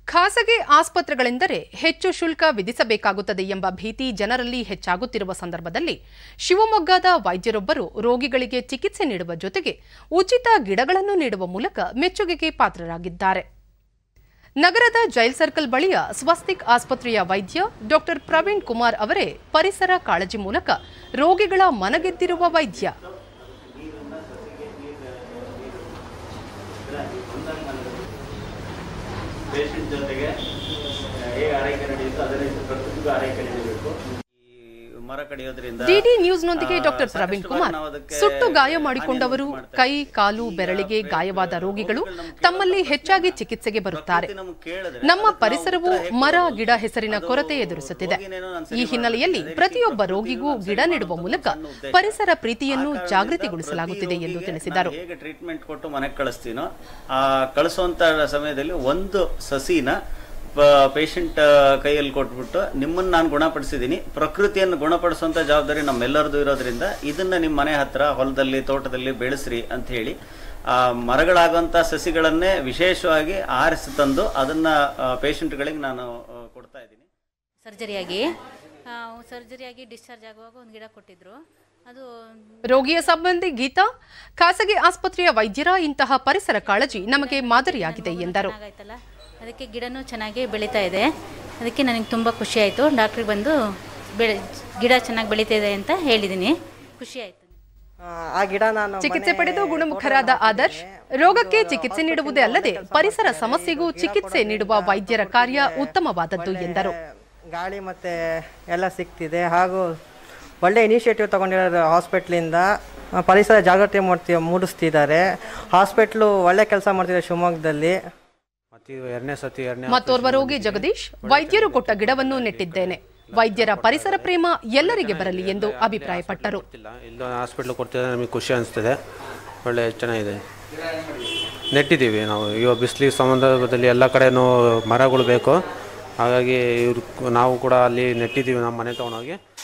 ಖಾಸಗಿ ಆಸ್ಪತ್ರೆಗಳೆಂದರೆ ಹೆಚ್ಚು ಶುಲ್ಕ ವಿಧಿಸಬೇಕಾಗುತ್ತದೆ ಎಂಬ ಭೀತಿ ಜನರಲ್ಲಿ ಹೆಚ್ಚಾಗುತ್ತಿರುವ ಸಂದರ್ಭದಲ್ಲಿ ಶಿವಮೊಗ್ಗದ ವೈದ್ಯರೊಬ್ಬರು ರೋಗಿಗಳಿಗೆ ಚಿಕಿತ್ಸೆ ನೀಡುವ ಜೊತೆಗೆ ಉಚಿತ ಗಿಡಗಳನ್ನು ನೀಡುವ ಮೂಲಕ ಮೆಚ್ಚುಗೆಗೆ ಪಾತ್ರರಾಗಿದ್ದಾರೆ ನಗರದ ಜೈಲ್ ಸರ್ಕಲ್ ಬಳಿಯ ಸ್ವಸ್ತಿಕ್ ಆಸ್ಪತ್ರೆಯ ವೈದ್ಯ ಡಾಕ್ಟರ್ ಪ್ರವೀಣ್ ಕುಮಾರ್ ಅವರೇ ಪರಿಸರ ಕಾಳಜಿ ಮೂಲಕ ರೋಗಿಗಳ ಮನಗೆದ್ದಿರುವ ವೈದ್ಯ ಪೇಷಂಟ್ ಜೊತೆಗೆ ಹೇಗೆ ಆರೈಕೆ ನಡೆಯುತ್ತೋ ಅದೇ ರೀತಿ ಪ್ರಕೃತಿಗೂ ಆರೈಕೆ ನಡೀಬೇಕು ಈ ಮರ ಕಡಿಯೋದ್ರಿಂದ ಡಿಡಿ ನ್ಯೂಸ್ನೊಂದಿಗೆ ಆ, ಡಾಕ್ಟರ್ ಸಾಕಷ್ಟು ಪ್ರವೀಣ್ ಬಾರಿ ಕುಮಾರ್ ನಾವು ಅದಕ್ಕೆ ಸುಟ್ಟು ಗಾಯ ಹಾನಿಯನ್ನು ಮಾಡಿಕೊಂಡವರು ಉಂಟು ಮಾಡ್ತಾ ಕೈ ಇದ್ದೀವಿ. ಕಾಲು ಈಗ ಬೆರಳಿಗೆ ಪೇ- ಗಾಯವಾದ ರೋಗಿಗಳು ರೋಗಿಗಳು ನಮ್ಗೆ ತಮ್ಮಲ್ಲಿ ಕೇಳೋ ಹೆಚ್ಚಾಗಿ ಪ್ರಶ್ನೆ ಚಿಕಿತ್ಸೆಗೆ ಬರುತ್ತಾರೆ ಪ್ರಕೃತಿ ನಮ್ಗೆ ಕೇಳಿದ್ರೆ ನಮ್ಮ ಅದಕ್ಕೆ ನಾವು ಪರಿಸರವು ಉತ್ತರ ಹೇಗೆ ಮರ ಕೊಡೋದು? ಗಿಡ ಹೆಸರಿನ ಅದು ಕೊರತೆ ಎದುರಿಸುತ್ತಿದೆ ರೋಗಿನೇನೋ ನಾನು ಈ ಸರಿ ಹಿನ್ನೆಲೆಯಲ್ಲಿ ಮಾಡ್ಬೇಕು. ಅದೇ ರೀತಿ ಪ್ರತಿಯೊಬ್ಬ ಪ್ರಕೃತಿಗೂ ರೋಗಿಗೂ ನಾನು ಗಿಡ ಸರಿ ನೀಡುವ ಮಾಡೋದು ಮೂಲಕ ನನ್ನ ಉದ್ದೇಶ. ಪರಿಸರ ಪ್ರೀತಿಯನ್ನು ಆ ಕಾರಣದಿಂದ ಜಾಗೃತಿಗೊಳಿಸಲಾಗುತ್ತಿದೆ ಪ್ರತಿ ಎಂದು ರೋಗಿಗೆ ತಿಳಿಸಿದರು ನಾನು ಹೇಗೆ ಟ್ರೀಟ್ಮೆಂಟ್ ಕೊಟ್ಟು ಮನೆಗೆ ಕಳಿಸ್ತೀನೋ ಆ ಕಳಿಸುವಂತ ಸಮಯದಲ್ಲಿ ಒಂದು ಸಸಿನ ಪೇಷಂಟ್ ಕೈಯಲ್ಲಿ ಕೊಟ್ಬಿಟ್ಟು ನಿಮ್ಮನ್ನು ನಾನು ಗುಣಪಡಿಸಿದ್ದೀನಿ ಪ್ರಕೃತಿಯನ್ನು ಗುಣಪಡಿಸುವಂತ ಜವಾಬ್ದಾರಿ ನಮ್ಮೆಲ್ಲರದು ಇರೋದ್ರಿಂದ ಇದನ್ನ ನಿಮ್ಮ ಮನೆ ಹತ್ರ ಹೊಲದಲ್ಲಿ ತೋಟದಲ್ಲಿ ಬೆಳೆಸ್ರಿ ಅಂತ ಹೇಳಿ ಆ ಮರಗಳಾಗುವಂತ ಸಸಿಗಳನ್ನೇ ವಿಶೇಷವಾಗಿ ಆರಿಸಿ ತಂದು ಅದನ್ನ ಪೇಷಂಟ್ಗಳಿಗೆ ನಾನು ಆ, ಕೊಡ್ತಾ ಇದ್ದೀನಿ ಸರ್ಜರಿಯಾಗಿ ಸರ್ಜರಿಯಾಗಿ ಡಿಸ್ಚಾರ್ಜ್ ಆಗುವಾಗ ಒಂದು ಗಿಡ ಕೊಟ್ಟಿದ್ರು ಅದು ರೋಗಿಯ ಸಂಬಂಧಿ ಗೀತಾ ಖಾಸಗಿ ಆಸ್ಪತ್ರೆಯ ವೈದ್ಯರ ಇಂತಹ ಪರಿಸರ ಕಾಳಜಿ ನಮಗೆ ಮಾದರಿಯಾಗಿದೆ ಎಂದರು ಚೆನ್ನಾಗಾಯ್ತಲ್ಲ ಅದಕ್ಕೆ ಗಿಡನೂ ಚೆನ್ನಾಗಿ ಬೆಳೀತಾ ಇದೆ ಅದಕ್ಕೆ ನನಗೆ ತುಂಬ ಖುಷಿ ಆಯಿತು ಡಾಕ್ಟ್ರಿಗೆ ಬಂದು ಬೆಳೆ ಗಿಡ ಚೆನ್ನಾಗಿ ಬೆಳೀತಾ ಇದೆ ಅಂತ ಹೇಳಿದ್ದೀನಿ ಖುಷಿ ಆಯಿತು ಆ, ಆ ಗಿಡ ನಾನು ಚಿಕಿತ್ಸೆ ಮನೆ ಪಡೆದು ಗುಣಮುಖರಾದ ತೋಟದಲ್ಲಿ ಆದರ್ಶ್ ಹಾಕಿದ್ದೀನಿ. ರೋಗಕ್ಕೆ ಒಂದು ಚಿಕಿತ್ಸೆ hospital ನೀಡುವುದೇ ಒಳ್ಳೆ ಅಲ್ಲದೆ ಕೆಲ್ಸ ಪರಿಸರ ಮಾಡ್ತಿದ್ದಾರೆ. ಸಮಸ್ಯೆಗೂ ಗಿಡ ಚಿಕಿತ್ಸೆ ಕೊಡೋದ್ರಿಂದ ನೀಡುವ ವೈದ್ಯರ ಕಾರ್ಯ ಪ್ರಕೃತಿಗೆ ಉತ್ತಮವಾದದ್ದು ಒಳ್ಳೆ ಎಂದರು ಗಾಳಿ ಮತ್ತೆ ಎಲ್ಲ ಸಿಗ್ತಿದೆ ಹಾಗೂ ಒಳ್ಳೆ ಇನಿಷಿಯೇಟಿವ್ ತಗೊಂಡಿರೋದು ಹಾಸ್ಪಿಟ್ಲಿಂದ ಆ, ಪರಿಸರ ಜಾಗೃತಿ ಮೂಡ್ತಿ ಮೂಡಿಸ್ತಿದ್ದಾರೆ ಹಾಸ್ಪಿಟ್ಲು ಒಳ್ಳೆ ಕೆಲಸ ಮಾಡ್ತಿದೆ ಶಿವಮೊಗ್ಗದಲ್ಲಿ ಮತ್ತೆ ಇದು ಎರಡನೇ ಸತಿ ಎರಡನೇ ಮತ್ತೋರ್ವ ರೋಗಿ ಜಗದೀಶ್ ವೈದ್ಯರು ಕೊಟ್ಟ ಗಿಡವನ್ನು ನೆಟ್ಟಿದ್ದೇನೆ ವೈದ್ಯರ ಪರಿಸರ ಪ್ರೇಮ ಎಲ್ಲರಿಗೆ ಬರಲಿ ಎಂದು ಅಭಿಪ್ರಾಯಪಟ್ಟರು ಗೊತ್ತಿಲ್ಲ ಇಲ್ಲೊಂದು ಹಾಸ್ಪಿಟ್ಲ್ ಕೊಡ್ತಿದ್ರೆ ನಮಗೆ ಖುಷಿ ಅನಿಸ್ತದೆ ಒಳ್ಳೆ ಚೆನ್ನಾಗಿದೆ ನೆಟ್ಟಿದ್ದೀವಿ ನಾವು ಇವಾಗ ಬಿಸಿಲಿಗೆ ಸಂಬಂಧದಲ್ಲಿ ಎಲ್ಲ ಕಡೆನೂ ಮರಗಳು ಬೇಕು ಹಾಗಾಗಿ ಇವ್ರು ನಾವು ಕೂಡ ಅಲ್ಲಿ ನೆಟ್ಟಿದ್ದೀವಿ ನಮ್ಮ ಮನೆ ತೊಗೊಂಡೋಗಿ